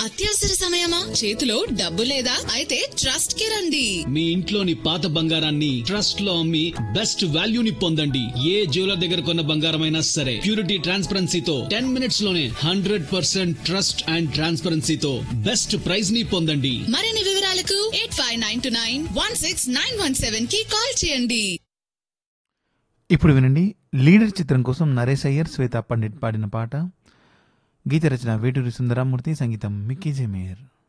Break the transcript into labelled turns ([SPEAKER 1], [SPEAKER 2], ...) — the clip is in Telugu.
[SPEAKER 1] అత్యవసర సమయమా చేతిలో డబ్బు లేదా అయితే ట్రస్ట్ కి రండి
[SPEAKER 2] మీ ఇంట్లోని పాత బంగారాన్ని ట్రస్ట్ లో అమ్మి బెస్ట్ వాల్యూని పొందండి ఏ జ్యువెలర్ దగ్గర కొన్న బంగారమైనా సరే ప్యూరిటీ ట్రాన్స్పరెన్సీతో టెన్ మినిట్స్ లోనే హండ్రెడ్ పర్సెంట్ ట్రస్ట్ అండ్ ట్రాన్స్పరెన్సీతో బెస్ట్ ప్రైజ్ ని పొందండి
[SPEAKER 1] మరిన్ని వివరాలకు eight five nine two nine one six nine one seven కి కాల్ చేయండి
[SPEAKER 3] ఇప్పుడు వినండి లీడర్ చిత్రం కోసం నరేష్ అయ్యర్ శ్వేత పండిట్ పాడిన పాట గీత రచన వేటూరి సుందరామూర్తి సంగీతం మిక్కీ జమేర్